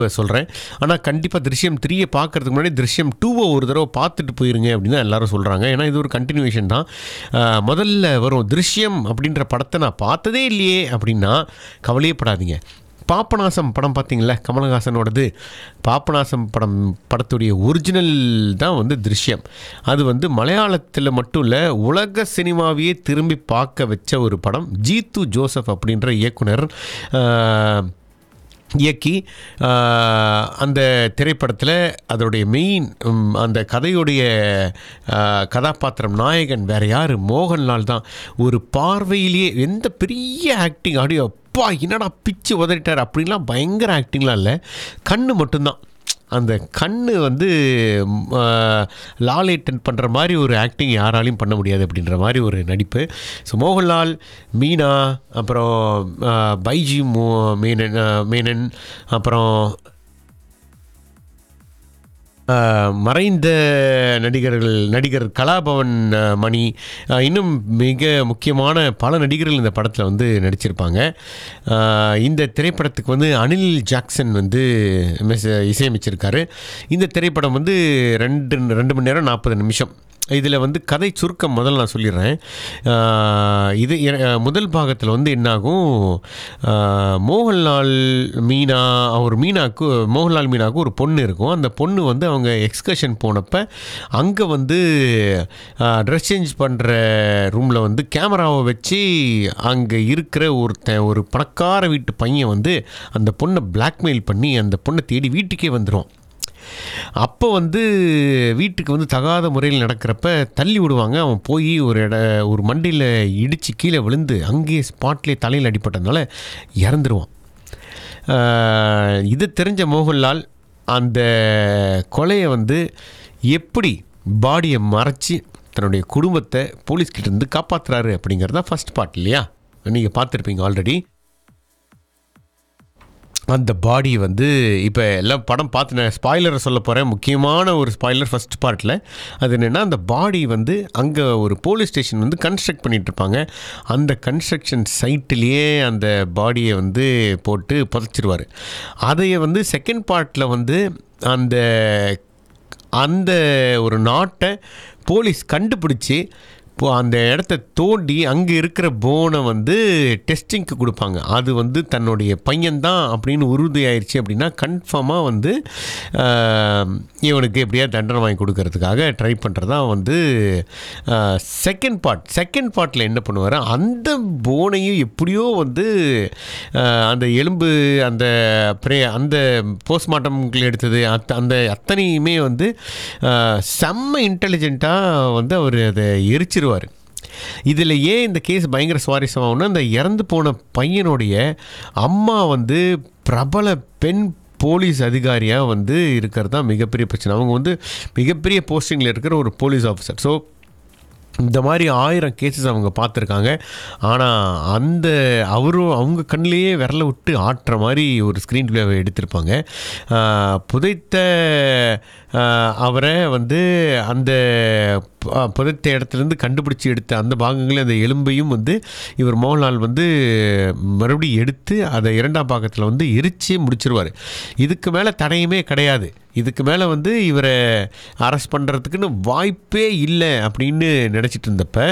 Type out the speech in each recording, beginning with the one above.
சொல்கிறேன் ஆனால் கண்டிப்பாக திருஷ்யம் த்ரீயை பார்க்கறதுக்கு முன்னாடி திருஷ்யம் டூவை ஒரு தடவை பார்த்துட்டு போயிருங்க அப்படின்னு தான் எல்லாரும் சொல்கிறாங்க ஏன்னா இது ஒரு கண்டினியூஷன் தான் ஆஹ் முதல்ல வரும் திருஷ்யம் அப்படின்ற படத்தை நான் பார்த்ததே இல்லையே அப்படின்னா கவலையப்படாதீங்க பாப்பநாசம் படம் பார்த்தீங்களா கமலஹாசனோடது பாப்பநாசம் படம் படத்துடைய ஒரிஜினல் தான் வந்து திருஷ்யம் அது வந்து மலையாளத்தில் மட்டும் இல்லை உலக சினிமாவையே திரும்பி பார்க்க வச்ச ஒரு படம் ஜீத்து ஜோசப் அப்படின்ற இயக்குனர் ஆஹ், இயக்கி ஆஹ், அந்த திரைப்படத்தில் அதோடைய மெயின் ம், அந்த கதையுடைய ஆஹ், கதாபாத்திரம் நாயகன் வேற யார் மோகன்லால் தான் ஒரு பார்வையிலேயே எந்த பெரிய ஆக்டிங் ஆடியோ அப்பா என்னடா பிச்சு உதறிட்டார் அப்படின்லாம் பயங்கர ஆக்டிங்லாம் இல்லை கண்ணு மட்டும்தான் அந்த கண்ணு வந்து ம், ஆஹ், லாலேட்டன் பண்ணுற மாதிரி ஒரு ஆக்டிங் யாராலையும் பண்ண முடியாது அப்படின்ற மாதிரி ஒரு நடிப்பு ஸோ மோகன்லால் மீனா அப்புறம் ஆஹ், பைஜி மோ மேனன் ஆஹ், மேனன் அப்புறம் ஆஹ், மறைந்த நடிகர்கள் நடிகர் கலாபவன் ஆஹ், மணி ஆஹ், இன்னும் மிக முக்கியமான பல நடிகர்கள் இந்த படத்தில் வந்து நடிச்சிருப்பாங்க ஆஹ், இந்த திரைப்படத்துக்கு வந்து அனில் ஜாக்சன் வந்து மெஸ்- இசையமைச்சிருக்காரு இந்த திரைப்படம் வந்து ரெண்டு ரெண்டு மணி நேரம் நாற்பது நிமிஷம் இதில் வந்து கதை சுருக்கம் முதல்ல நான் சொல்லிடுறேன் ஆஹ், இது இர- முதல் பாகத்தில் வந்து என்னாகும் ஆஹ், மோகன்லால் மீனா அவர் மீனாக்கு மோகன்லால் மீனாவுக்கு ஒரு பொண்ணு இருக்கும் அந்த பொண்ணு வந்து அவங்க எக்ஸ்கர்ஷன் போனப்போ அங்கே வந்து ட்ரெஸ் சேஞ்ச் பண்ணுற ரூமில் வந்து கேமராவை வச்சு அங்கே இருக்கிற ஒருத்தன் ஒரு பணக்கார வீட்டு பையன் வந்து அந்த பொண்ணை பிளாக்மெயில் பண்ணி அந்த பொண்ணை தேடி வீட்டுக்கே வந்துடும் அப்போ வந்து வீட்டுக்கு வந்து தகாத முறையில் நடக்கிறப்ப தள்ளி விடுவாங்க அவன் போய் ஒரு இட ஒரு மண்டியில் இடித்து கீழே விழுந்து அங்கேயே ஸ்பாட்லேயே தலையில் அடிபட்டதுனால இறந்துருவான் ஆஹ் இது தெரிஞ்ச மோகன்லால் அந்த கொலையை வந்து எப்படி பாடியை மறைச்சி தன்னுடைய குடும்பத்தை போலீஸ்கிட்ட இருந்து காப்பாற்றுறாரு அப்படிங்கிறது தான் ஃபஸ்ட் பார்ட் இல்லையா நீங்கள் பார்த்துருப்பீங்க ஆல்ரெடி அந்த பாடி வந்து இப்போ எல்லாம் படம் பார்த்து நான் ஸ்பாய்லரை சொல்ல போகிறேன் முக்கியமான ஒரு ஸ்பாய்லர் ஃபர்ஸ்ட் பார்ட்டில் அது என்னென்னா அந்த பாடி வந்து அங்கே ஒரு போலீஸ் ஸ்டேஷன் வந்து கன்ஸ்ட்ரக்ட் பண்ணிட்டு இருப்பாங்க அந்த கன்ஸ்ட்ரக்ஷன் சைட்லேயே அந்த பாடியை வந்து போட்டு புதைச்சிருவார் அதைய வந்து செகண்ட் பார்ட்டில் வந்து அந்த அந்த ஒரு நாட்டை போலீஸ் கண்டுபிடிச்சி இப்போ அந்த இடத்த தோண்டி அங்கே இருக்கிற போனை வந்து டெஸ்டிங்க்கு கொடுப்பாங்க அது வந்து தன்னுடைய பையன்தான் அப்படின்னு உறுதி ஆயிடுச்சு அப்படின்னா கன்ஃபார்மாக வந்து ஆஹ், இவனுக்கு எப்படியா தண்டனை வாங்கி கொடுக்கறதுக்காக ட்ரை பண்ணுறதா வந்து செகண்ட் பார்ட் செகண்ட் பார்ட்டில் என்ன பண்ணுவார் அந்த போனையும் எப்படியோ வந்து ஆஹ், அந்த எலும்பு அந்த ப்ரே அந்த போஸ்ட்மார்ட்டம்கள் எடுத்தது அத்த அந்த அத்தனையுமே வந்து ஆஹ், செம்ம இன்டெலிஜென்ட்டாக வந்து அவர் அதை எரிச்சிருவார் இதில் ஏன் இந்த கேஸ் பயங்கர சுவாரஸ்யமாகும்னா இந்த இறந்து போன பையனுடைய அம்மா வந்து பிரபல பெண் போலீஸ் அதிகாரியாக வந்து இருக்கிறது தான் மிகப்பெரிய பிரச்சனை அவங்க வந்து மிகப்பெரிய போஸ்டிங்கில் இருக்கிற ஒரு போலீஸ் ஆஃபீஸர் ஸோ இந்த மாதிரி ஆயிரம் கேசஸ் அவங்க பார்த்துருக்காங்க ஆனால் அந்த அவரும் அவங்க கண்ணிலேயே விரல விட்டு ஆட்டுற மாதிரி ஒரு ஸ்க்ரீன் பிளேவை எடுத்திருப்பாங்க ஆஹ், புதைத்த ஆஹ், அவரை வந்து அந்த ப- ஆஹ், புதைத்த இடத்துலேருந்து கண்டுபிடிச்சி எடுத்த அந்த பாகங்களே அந்த எலும்பையும் வந்து இவர் மோகன்லால் வந்து மறுபடியும் எடுத்து அதை இரண்டாம் பாகத்தில் வந்து எரிச்சே முடிச்சிருவார் இதுக்கு மேலே தடையுமே கிடையாது இதுக்கு மேலே வந்து இவரை அரெஸ்ட் பண்ணுறதுக்குன்னு வாய்ப்பே இல்லை அப்படின்னு நினச்சிட்டு இருந்தப்ப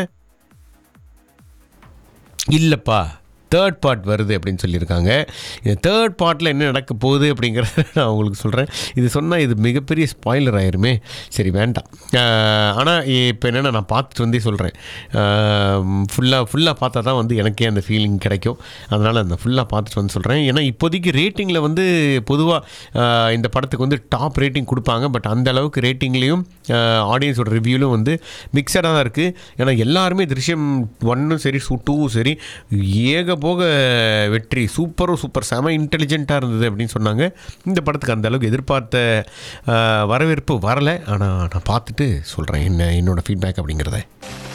இல்லைப்பா தேர்ட் பார்ட் வருது அப்படின்னு சொல்லியிருக்காங்க இந்த தேர்ட் பார்ட்டில் என்ன நடக்க போகுது அப்படிங்கிறத நான் உங்களுக்கு சொல்கிறேன் இது சொன்னால் இது மிகப்பெரிய ஸ்பாய்லர் ஆயிருமே சரி வேண்டாம் ஆனால் இப்போ என்னென்னா நான் பார்த்துட்டு வந்தே சொல்கிறேன் ஃபுல்லாக ஃபுல்லாக பார்த்தா தான் வந்து எனக்கே அந்த ஃபீலிங் கிடைக்கும் அதனால் அந்த ஃபுல்லாக பார்த்துட்டு வந்து சொல்கிறேன் ஏன்னா இப்போதைக்கு ரேட்டிங்கில் வந்து பொதுவாக இந்த படத்துக்கு வந்து டாப் ரேட்டிங் கொடுப்பாங்க பட் அந்த அளவுக்கு ரேட்டிங்லேயும் ஆடியன்ஸோட ரிவ்யூலும் வந்து மிக்சடாக தான் இருக்குது ஏன்னா எல்லாருமே திருஷ்யம் ஒன்னும் சரி சூ டூவும் சரி ஏக போக வெற்றி சூப்பரும் சூப்பர் செம இன்டெலிஜென்ட்டாக இருந்தது அப்படின்னு சொன்னாங்க இந்த படத்துக்கு அந்த அளவுக்கு எதிர்பார்த்த ஆஹ், வரவேற்பு வரலை ஆனால் நான் பார்த்துட்டு சொல்கிறேன் என்ன என்னோடய ஃபீட்பேக் அப்படிங்கிறத